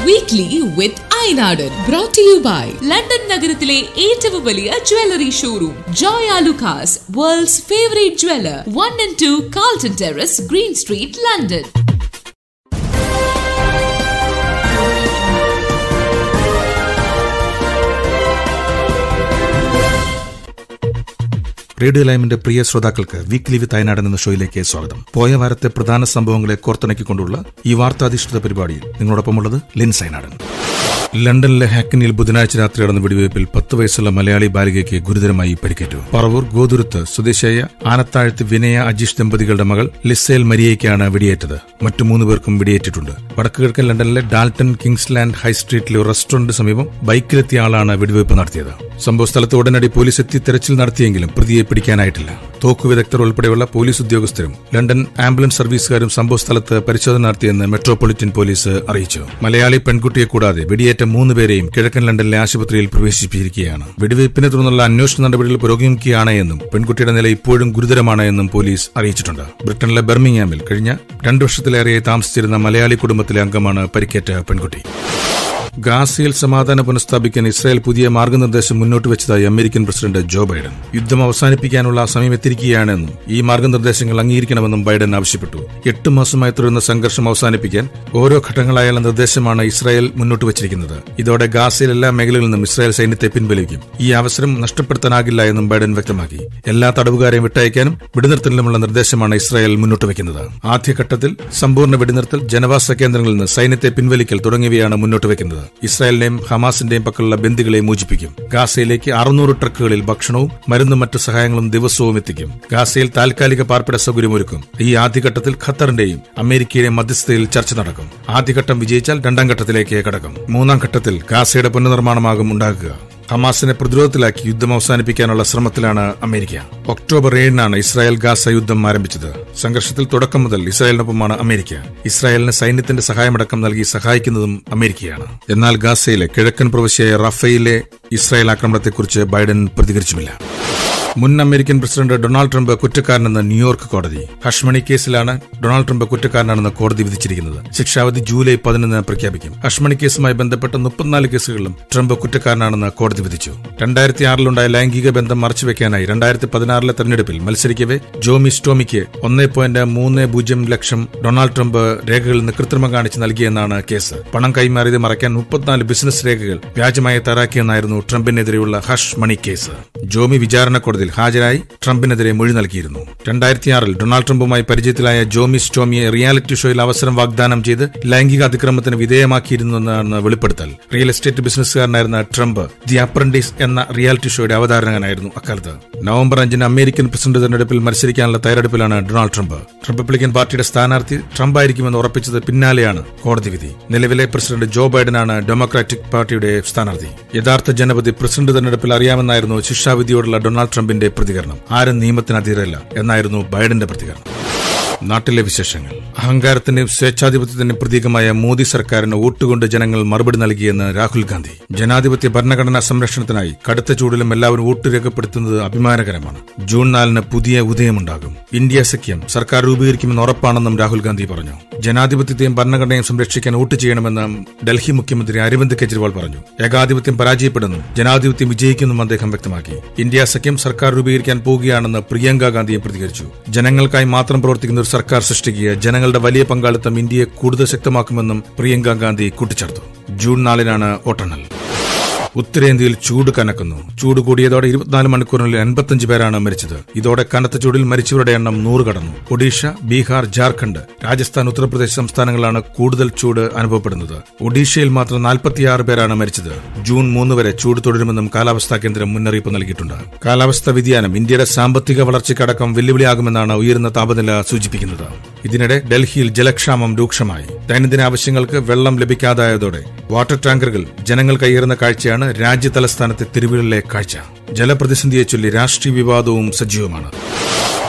weekly with ഐനാടൻ brought to you by London നഗരത്തിലെ ഏറ്റവും വലിയ jewellery showroom Joy Alukkas world's favourite jeweller one and two Carlton Terrace Green Street London radio ലൈമിന്റെ പ്രിയ ശ്രോതാക്കൾക്ക് വീക്ക്ലി വിത്ത് അയനാടൻ എന്ന ഷോയിലേക്ക് സ്വാഗതം പോയ വാരത്തെ പ്രധാന സംഭവങ്ങളെ കോർത്തിണക്കിക്കൊണ്ടുള്ള ഈ വാർത്താധിഷ്ഠിത പരിപാടിയിൽ നിങ്ങളോടൊപ്പമുള്ളത് ലിൻ സൈനാടൻ ലണ്ടനിലെ ഹാക്കനിൽ ബുധനാഴ്ച രാത്രി നടന്ന വെടിവയ്പിൽ പത്ത് വയസ്സുള്ള മലയാളി ബാലികയ്ക്ക് ഗുരുതരമായി പരിക്കേറ്റു പറവൂർ ഗോതുരുത്ത് സ്വദേശിയായ ആനത്താഴത്ത് വിനയ അജീഷ് ദമ്പതികളുടെ മകൾ ലിസേൽ മരിയയ്ക്കാണ് വെടിയേറ്റത് മറ്റു മൂന്ന് പേർക്കും വെടിയേറ്റിട്ടുണ്ട് വടക്ക് കിഴക്കൻ ലണ്ടനിലെ ഡാൽട്ടൺ കിങ്സ്ലാൻഡ് ഹൈ സ്ട്രീറ്റിലെ ഒരു റെസ്റ്റോറന്റ് സമീപം ബൈക്കിലെത്തിയ ആളാണ് വെടിവയ്പ് നടത്തിയത് സംഭവ സ്ഥലത്ത് ഉടനടി പോലീസ് എത്തി തെരച്ചിൽ നടത്തിയെങ്കിലും പ്രതിയെ പിടിക്കാനായിട്ടില്ല തോക്കു വിദഗ്ധർ ഉൾപ്പെടെയുള്ള പോലീസ് ഉദ്യോഗസ്ഥരും ലണ്ടൻ ആംബുലൻസ് സർവീസുകാരും സംഭവ സ്ഥലത്ത് പരിശോധന നടത്തിയെന്ന് മെട്രോപൊളിറ്റൻ പോലീസ് അറിയിച്ചു മലയാളി പെൺകുട്ടിയെ കൂടാതെ വെടിയേറ്റ മൂന്ന് പേരെയും കിഴക്കൻ ലണ്ടനിലെ ആശുപത്രിയിൽ പ്രവേശിപ്പിച്ചിരിക്കുകയാണ് വെടിവയ്പ്പിനെ തുടർന്നുള്ള അന്വേഷണ നടപടികൾ പുരോഗമിക്കുകയാണ് എന്നും പെൺകുട്ടിയുടെ നില ഇപ്പോഴും ഗുരുതരമാണ് എന്നും പോലീസ് അറിയിച്ചിട്ടുണ്ട് ബ്രിട്ടനിലെ ബെർമിംഗ്ഹാമിൽ കഴിഞ്ഞ രണ്ടു വർഷത്തിലേറെയായി താമസിച്ചിരുന്ന മലയാളി കുടുംബത്തിലെ അംഗമാണ് പരിക്കേറ്റ പെൺകുട്ടി ഗാസയിൽ സമാധാനം പുനഃസ്ഥാപിക്കാൻ ഇസ്രായേൽ പുതിയ മാർഗനിർദ്ദേശം മുന്നോട്ട് വെച്ചതായി അമേരിക്കൻ പ്രസിഡന്റ് ജോ ബൈഡൻ യുദ്ധം അവസാനിപ്പിക്കാനുള്ള സമയം എത്തിയിരിക്കുകയാണെന്നും ഈ മാർഗനിർദ്ദേശങ്ങൾ അംഗീകരിക്കണമെന്നും ബൈഡൻ ആവശ്യപ്പെട്ടു എട്ട് മാസമായി തുടരുന്ന സംഘർഷം അവസാനിപ്പിക്കാൻ ഓരോ ഘട്ടങ്ങളായുള്ള നിർദ്ദേശമാണ് ഇസ്രായേൽ മുന്നോട്ട് വച്ചിരിക്കുന്നത് ഇതോടെ ഗാസയിൽ എല്ലാ മേഖലകളിൽ നിന്നും ഇസ്രായേൽ സൈന്യത്തെ പിൻവലിക്കും ഈ അവസരം നഷ്ടപ്പെടുത്താനാകില്ല എന്നും ബൈഡൻ വ്യക്തമാക്കി എല്ലാ തടവുകാരെയും വിട്ടയക്കാനും വെടിനിർത്തലിനുമുള്ള നിർദ്ദേശമാണ് ഇസ്രായേൽ മുന്നോട്ട് വയ്ക്കുന്നത് ആദ്യഘട്ടത്തിൽ സമ്പൂർണ്ണ വെടിനിർത്തൽ ജനവാസ കേന്ദ്രങ്ങളിൽ നിന്ന് സൈന്യത്തെ പിൻവലിക്കൽ തുടങ്ങിയവയാണ് മുന്നോട്ട് വയ്ക്കുന്നത് ഇസ്രായേലിന്റെയും ഹമാസിന്റെയും പക്കലുള്ള ബന്ദികളെ മോചിപ്പിക്കും ഗാസയിലേക്ക് അറുന്നൂറ് ട്രക്കുകളിൽ ഭക്ഷണവും മരുന്നും മറ്റു സഹായങ്ങളും ദിവസവും എത്തിക്കും ഗാസയിൽ താൽക്കാലിക പാർപ്പിട സൗകര്യമൊരുക്കും ഈ ആദ്യഘട്ടത്തിൽ ഖത്തറിന്റെയും അമേരിക്കയുടെയും മധ്യസ്ഥതയിൽ ചർച്ച നടക്കും ആദ്യഘട്ടം വിജയിച്ചാൽ രണ്ടാം ഘട്ടത്തിലേക്ക് കടക്കും മൂന്നാം ഘട്ടത്തിൽ ഗാസയുടെ പുനർനിർമ്മാണമാകും ഉണ്ടാകുക ഹമാസിനെ പ്രതിരോധത്തിലാക്കി യുദ്ധം അവസാനിപ്പിക്കാനുള്ള ശ്രമത്തിലാണ് അമേരിക്ക ഒക്ടോബർ ഏഴിനാണ് ഇസ്രായേൽ ഗാസ യുദ്ധം ആരംഭിച്ചത് സംഘർഷത്തിൽ തുടക്കം മുതൽ ഇസ്രായേലിനൊപ്പമാണ് അമേരിക്ക ഇസ്രായേലിന് സൈന്യത്തിന്റെ സഹായമടക്കം നൽകി സഹായിക്കുന്നതും അമേരിക്കയാണ് എന്നാൽ ഗാസയിലെ കിഴക്കൻ പ്രവിശ്യയായ റഫയിലെ ഇസ്രായേൽ ആക്രമണത്തെക്കുറിച്ച് ബൈഡൻ പ്രതികരിച്ചുമില്ല മുൻ അമേരിക്കൻ പ്രസിഡന്റ് ഡൊണാൾഡ് ട്രംപ് കുറ്റക്കാരനെന്ന് ന്യൂയോർക്ക് കോടതി ഹഷ്മണി കേസിലാണ് ഡൊണാൾഡ് ട്രംപ് കുറ്റക്കാരനാണെന്ന് കോടതി വിധിച്ചിരിക്കുന്നത് ശിക്ഷാവധി ജൂലൈ പതിനൊന്നിന് പ്രഖ്യാപിക്കും ഹഷ്മണി കേസുമായി ബന്ധപ്പെട്ട മുപ്പത്തിനാല് കേസുകളിലും ട്രംപ് കുറ്റക്കാരനാണെന്ന് കോടതി വിധിച്ചു രണ്ടായിരത്തി ആറിലുണ്ടായ ലൈംഗിക ബന്ധം മറച്ചുവെക്കാനായി രണ്ടായിരത്തി പതിനാറിലെ തെരഞ്ഞെടുപ്പിൽ മത്സരിക്കവെ ജോമി സ്റ്റോമിക്ക് ഒന്നേ പോയിന്റ് മൂന്ന് പൂജ്യം ലക്ഷം ഡൊണാൾഡ് ട്രംപ് രേഖകളിൽ നിന്ന് കൃത്രിമം കാണിച്ച് നൽകിയെന്നാണ് കേസ് പണം കൈമാറിയത് മറയ്ക്കാൻ മുപ്പത്തിനാല് ബിസിനസ് രേഖകൾ വ്യാജമായി തയ്യാറാക്കിയെന്നായിരുന്നു ട്രംപിനെതിരെയുള്ള ഹഷ് മണി കേസ് ജോമി വിചാരണ കോടതിയിൽ ഹാജരായി ട്രംപിനെതിരെ മൊഴി നൽകിയിരുന്നു രണ്ടായിരത്തിയാറിൽ ഡൊണാൾഡ് ട്രംപുമായി പരിചയത്തിലായ ജോമി സ്റ്റോമിയെ റിയാലിറ്റി ഷോയിൽ അവസരം വാഗ്ദാനം ചെയ്ത് ലൈംഗിക അതിക്രമത്തിന് വിധേയമാക്കിയിരുന്നെന്നാണ് വെളിപ്പെടുത്തൽ റിയൽ എസ്റ്റേറ്റ് ബിസിനസ്സുകാരനായിരുന്ന ട്രംപ് ദി അപ്രന്റീസ് എന്ന റിയാലിറ്റി ഷോയുടെ അവതാരകനായിരുന്നു അക്കാലത്ത് നവംബർ അഞ്ചിന് അമേരിക്കൻ പ്രസിഡന്റ് തെരഞ്ഞെടുപ്പിൽ മത്സരിക്കാനുള്ള തയ്യാറെടുപ്പിലാണ് ഡൊണാൾഡ് ട്രംപ് റിപ്പബ്ലിക്കൻ പാർട്ടിയുടെ സ്ഥാനാർത്ഥി ട്രംപ് ആയിരിക്കുമെന്ന് ഉറപ്പിച്ചത് പിന്നാലെയാണ് കോടതി വിധി നിലവിലെ പ്രസിഡന്റ് ജോ ബൈഡനാണ് ഡെമോക്രാറ്റിക് പാർട്ടിയുടെ സ്ഥാനാർത്ഥി യഥാർത്ഥ ജനപതി പ്രസിഡന്റ് തെരഞ്ഞെടുപ്പിൽ അറിയാമെന്നായിരുന്നു ശിക്ഷാവിധിയോടുള്ള ഡൊണാൾഡ് ട്രംപിന്റെ പ്രതികരണം ആരും നിയമത്തിന് അതീതരല്ല എന്നായിരുന്നു ബൈഡന്റെ പ്രതികരണം നാട്ടിലെ വിശേഷങ്ങൾ അഹങ്കാരത്തിന്റെയും സ്വേച്ഛാധിപത്യത്തിന്റെയും പ്രതീകമായ മോദി സർക്കാരിന് വോട്ടുകൊണ്ട് ജനങ്ങൾ മറുപടി നൽകിയെന്ന് രാഹുൽ ഗാന്ധി ജനാധിപത്യ ഭരണഘടനാ സംരക്ഷണത്തിനായി കടുത്ത ചൂടിലും എല്ലാവരും വോട്ട് രേഖപ്പെടുത്തുന്നത് അഭിമാനകരമാണ് ജൂൺ നാലിന് പുതിയ ഉദയമുണ്ടാകും ഇന്ത്യ സഖ്യം സർക്കാർ രൂപീകരിക്കുമെന്ന് ഉറപ്പാണെന്നും രാഹുൽ ഗാന്ധി പറഞ്ഞു ജനാധിപത്യത്തെയും ഭരണഘടനയും സംരക്ഷിക്കാൻ വോട്ട് ചെയ്യണമെന്ന് ഡൽഹി മുഖ്യമന്ത്രി അരവിന്ദ് കെജ്രിവാൾ പറഞ്ഞു ഏകാധിപത്യം പരാജയപ്പെടുന്നു ജനാധിപത്യം വിജയിക്കുമെന്നും അദ്ദേഹം വ്യക്തമാക്കി ഇന്ത്യ സഖ്യം സർക്കാർ രൂപീകരിക്കാൻ പോവുകയാണെന്ന് പ്രിയങ്ക ഗാന്ധിയെ പ്രതികരിച്ചു ജനങ്ങൾക്കായി മാത്രം പ്രവർത്തിക്കുന്ന ഒരു സർക്കാർ സൃഷ്ടിക്കുക ജനങ്ങളുടെ വലിയ പങ്കാളിത്തം ഇന്ത്യയെ കൂടുതൽ ശക്തമാക്കുമെന്നും പ്രിയങ്ക ഗാന്ധി കൂട്ടിച്ചേർത്തു ജൂൺ നാലിനാണ് വോട്ടെണ്ണൽ ഉത്തരേന്ത്യയിൽ ചൂട് കനക്കുന്നു ചൂട് കൂടിയതോടെ ഇരുപത്തിനാല് മണിക്കൂറിനുള്ളിൽ എൺപത്തിയഞ്ച് പേരാണ് മരിച്ചത് ഇതോടെ കനത്ത ചൂടിൽ മരിച്ചവരുടെ എണ്ണം നൂറ് കടന്നു ഒഡീഷ ബീഹാർ ജാർഖണ്ഡ് രാജസ്ഥാൻ ഉത്തർപ്രദേശ് സംസ്ഥാനങ്ങളാണ് കൂടുതൽ ചൂട് അനുഭവപ്പെടുന്നത് ഒഡീഷയിൽ മാത്രം നാൽപ്പത്തിയാറ് പേരാണ് മരിച്ചത് ജൂൺ മൂന്ന് വരെ ചൂട് തുടരുമെന്നും കാലാവസ്ഥാ കേന്ദ്രം മുന്നറിയിപ്പ് നൽകിയിട്ടുണ്ട് കാലാവസ്ഥാ വ്യതിയാനം ഇന്ത്യയുടെ സാമ്പത്തിക വളർച്ചയ്ക്കടക്കം വെല്ലുവിളിയാകുമെന്നാണ് ഉയരുന്ന താപനില സൂചിപ്പിക്കുന്നത് ഇതിനിടെ ഡൽഹിയിൽ ജലക്ഷാമം രൂക്ഷമായി ദൈനംദിന ആവശ്യങ്ങൾക്ക് വെള്ളം ലഭിക്കാതായതോടെ വാട്ടർ ടാങ്കറുകൾ ജനങ്ങൾ കയ്യേറുന്ന കാഴ്ചയാണ് രാജ്യ തലസ്ഥാനത്തെ തെരുവുകളിലെ കാഴ്ച ജലപ്രതിസന്ധിയെ ചൊല്ലി രാഷ്ട്രീയ വിവാദവും സജീവമാണ്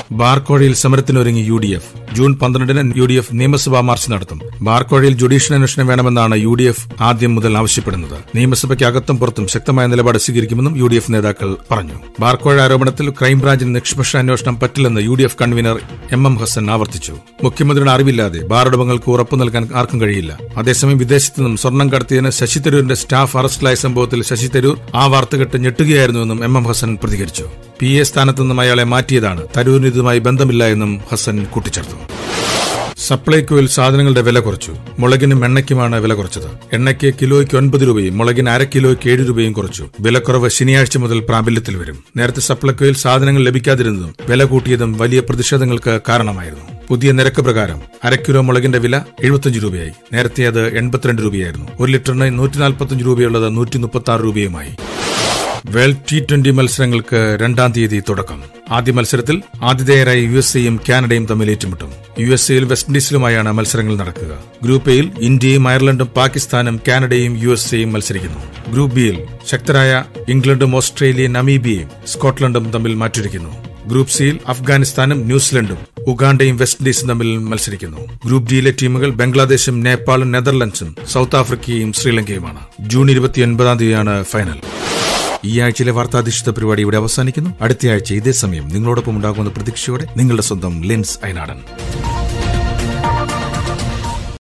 ബാർക്കോഴയിൽ സമരത്തിനൊരുങ്ങി യു ഡി എഫ് ജൂൺ പന്ത്രണ്ടിന് യു ഡി എഫ് നിയമസഭാ മാർച്ച് നടത്തും ബാർക്കോഴയിൽ ജുഡീഷ്യൽ അന്വേഷണം വേണമെന്നാണ് യു ഡി എഫ് ആദ്യം മുതൽ ആവശ്യപ്പെടുന്നത് നിയമസഭയ്ക്ക് അകത്തും പുറത്തും ശക്തമായ നിലപാട് സ്വീകരിക്കുമെന്നും യു ഡി എഫ് നേതാക്കൾ പറഞ്ഞു ബാർക്കോഴ ആരോപണത്തിൽ ക്രൈംബ്രാഞ്ചിന് നിഷ്പക്ഷ അന്വേഷണം പറ്റില്ലെന്ന് U D F convener M M Hassan ആവർത്തിച്ചു മുഖ്യമന്ത്രിയുടെ അറിവില്ലാതെ ബാറുടമകൾക്ക് ഉറപ്പു നൽകാൻ ആർക്കും കഴിയില്ല അതേസമയം വിദേശത്തു നിന്നും സ്വർണം കടത്തിയതിന് ശശി തരൂരിന്റെ സ്റ്റാഫ് അറസ്റ്റിലായ സംഭവത്തിൽ ശശി തരൂർ ആ വാർത്ത കേട്ട് ഞെട്ടുകയായിരുന്നുവെന്നും എം എം ഹസൻ പ്രതികരിച്ചു പി എ സ്ഥാനത്തു നിന്നും അയാളെ മാറ്റിയതാണ് തരൂരിന് ഇതുമായി ബന്ധമില്ല എന്നും ഹസൻ കൂട്ടിച്ചേർത്തു സപ്ലൈകോയിൽ സാധനങ്ങളുടെ വില കുറച്ചു മുളകിനും എണ്ണയ്ക്കുമാണ് വില കുറച്ചത് എണ്ണയ്ക്ക് കിലോയ്ക്ക് ഒൻപത് രൂപയും മുളകിന് അര കിലോയ്ക്ക് ഏഴ് രൂപയും കുറച്ചു വിലക്കുറവ് ശനിയാഴ്ച മുതൽ പ്രാബല്യത്തിൽ വരും നേരത്തെ സപ്ലൈകോയിൽ സാധനങ്ങൾ ലഭിക്കാതിരുന്നതും വില കൂട്ടിയതും വലിയ പ്രതിഷേധങ്ങൾക്ക് കാരണമായിരുന്നു പുതിയ നിരക്ക് പ്രകാരം അര കിലോ മുളകിന്റെ വില എഴുപത്തിയഞ്ച് രൂപയായി നേരത്തെ അത് എൺപത്തിരണ്ട് രൂപയായിരുന്നു ഒരു ലിറ്ററിന് നൂറ്റി നാൽപ്പത്തിയഞ്ച് രൂപയുള്ളത് നൂറ്റി മുപ്പത്തി ആറ് രൂപയുമായി വേൾഡ് ടി ട്വന്റി മത്സരങ്ങൾക്ക് രണ്ടാം തീയതി തുടക്കം ആദ്യ മത്സരത്തിൽ ആതിഥേയരായ യു എസ് എയും കാനഡയും തമ്മിൽ ഏറ്റുമുട്ടും യു എസ് എയിൽ വെസ്റ്റ് ഇൻഡീസിലുമായാണ് മത്സരങ്ങൾ നടക്കുക ഗ്രൂപ്പ് എയിൽ ഇന്ത്യയും അയർലൻഡും പാകിസ്ഥാനും കാനഡയും യു എസ് എയും മത്സരിക്കുന്നു ഗ്രൂപ്പ് ബിയിൽ ശക്തരായ ഇംഗ്ലണ്ടും ഓസ്ട്രേലിയയും നമീബിയയും സ്കോട്ട്ലൻഡും തമ്മിൽ മാറ്റിരിക്കുന്നു ഗ്രൂപ്പ് സിയിൽ അഫ്ഗാനിസ്ഥാനും ന്യൂസിലൻഡും ഉഗാണ്ടയും വെസ്റ്റ് ഇൻഡീസും തമ്മിൽ മത്സരിക്കുന്നു ഗ്രൂപ്പ് ഡിയിലെ ടീമുകൾ ബംഗ്ലാദേശും നേപ്പാളും നെതർലൻഡ്സും സൌത്ത് ആഫ്രിക്കയും ശ്രീലങ്കയുമാണ് ജൂൺ ഇരുപത്തിയൊൻപതാം തീയതിയാണ് ഫൈനൽ ഈ ആഴ്ചയിലെ വാർത്താധിഷ്ഠിത പരിപാടി ഇവിടെ അവസാനിക്കുന്നു അടുത്ത ആഴ്ച ഇതേ സമയം നിങ്ങളോടൊപ്പം ഉണ്ടാകുന്ന പ്രതീക്ഷയോടെ നിങ്ങളുടെ സ്വന്തം ലെൻസ് അയനാടൻ